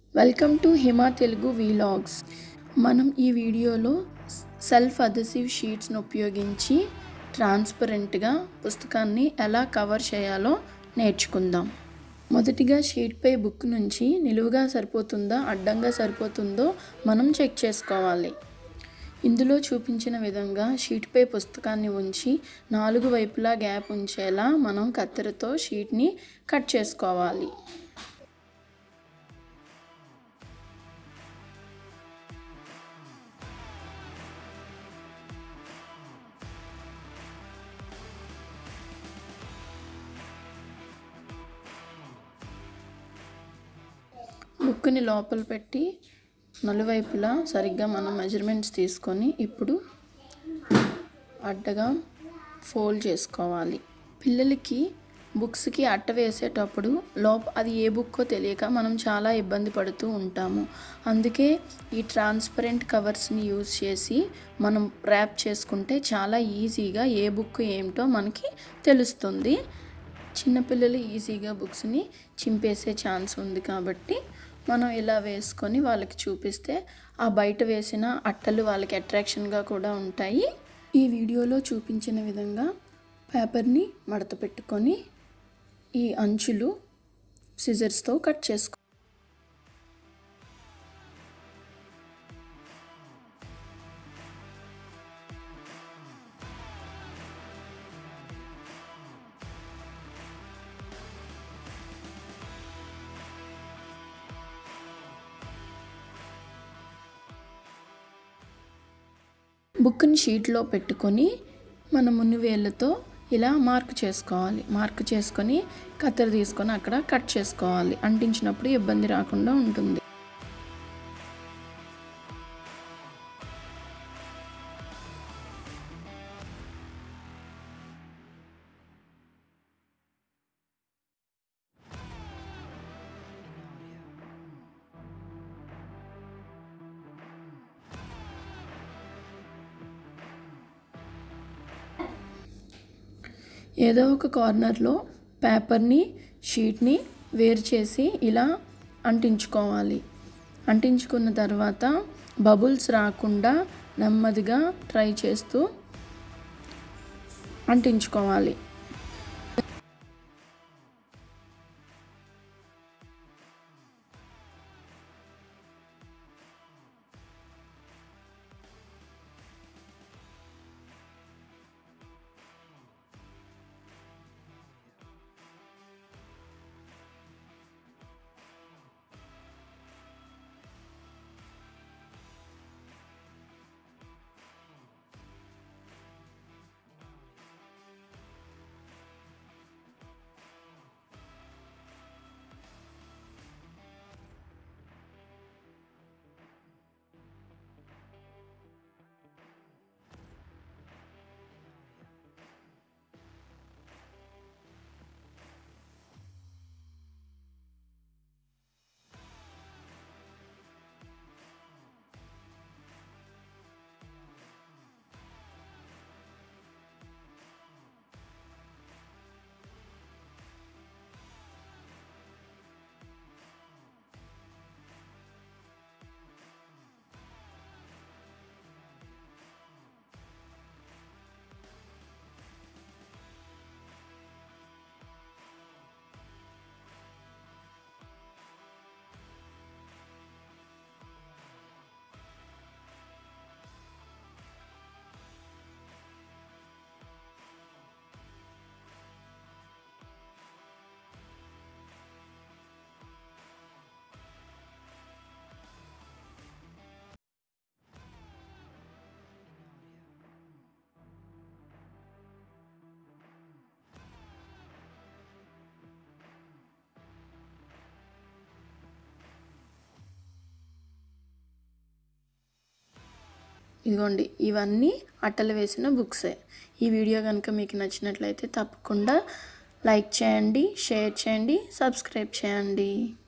welcome to Hima Telugu vlogs మనం ఈ వీడియోలో సెల్ఫ్ అదెసివ్ షీట్స్ను ఉపయోగించి ట్రాన్స్పరెంట్గా పుస్తకాన్ని ఎలా కవర్ చేయాలో నేర్చుకుందాం మొదటిగా షీట్పై బుక్ నుంచి నిలువుగా సరిపోతుందా అడ్డంగా సరిపోతుందో మనం చెక్ చేసుకోవాలి ఇందులో చూపించిన విధంగా షీట్పై పుస్తకాన్ని ఉంచి నాలుగు వైపులా గ్యాప్ ఉంచేలా మనం కత్తెరతో షీట్ని కట్ చేసుకోవాలి బుక్ని లోపల పెట్టి నలువైపులా సరిగ్గా మనం మెజర్మెంట్స్ తీసుకొని ఇప్పుడు అడ్డగా ఫోల్డ్ చేసుకోవాలి పిల్లలకి బుక్స్కి అట్ట వేసేటప్పుడు లోప అది ఏ బుక్కో తెలియక మనం చాలా ఇబ్బంది పడుతూ ఉంటాము అందుకే ఈ ట్రాన్స్పరెంట్ కవర్స్ని యూజ్ చేసి మనం ర్యాప్ చేసుకుంటే చాలా ఈజీగా ఏ బుక్ ఏమిటో మనకి తెలుస్తుంది చిన్నపిల్లలు ఈజీగా బుక్స్ని చింపేసే ఛాన్స్ ఉంది కాబట్టి మనం ఇలా వేసుకొని వాళ్ళకి చూపిస్తే ఆ బయట వేసిన అట్టలు వాళ్ళకి అట్రాక్షన్గా కూడా ఉంటాయి ఈ వీడియోలో చూపించిన విధంగా పేపర్ని మడత పెట్టుకొని ఈ అంచులు సిజర్స్తో కట్ చేసుకో బుక్ని షీట్లో పెట్టుకొని మన మున్ని వేళ్ళతో ఇలా మార్క్ చేసుకోవాలి మార్క్ చేసుకొని కత్తెర తీసుకొని అక్కడ కట్ చేసుకోవాలి అంటించినప్పుడు ఇబ్బంది రాకుండా ఉంటుంది ఏదో ఒక కార్నర్లో పేపర్ని షీట్ని వేరు చేసి ఇలా అంటించుకోవాలి అంటించుకున్న తర్వాత బబుల్స్ రాకుండా నెమ్మదిగా ట్రై చేస్తూ అంటించుకోవాలి ఇదిగోండి ఇవన్నీ అట్టలు వేసిన బుక్సే ఈ వీడియో కనుక మీకు నచ్చినట్లయితే తప్పకుండా లైక్ చేయండి షేర్ చేయండి సబ్స్క్రైబ్ చేయండి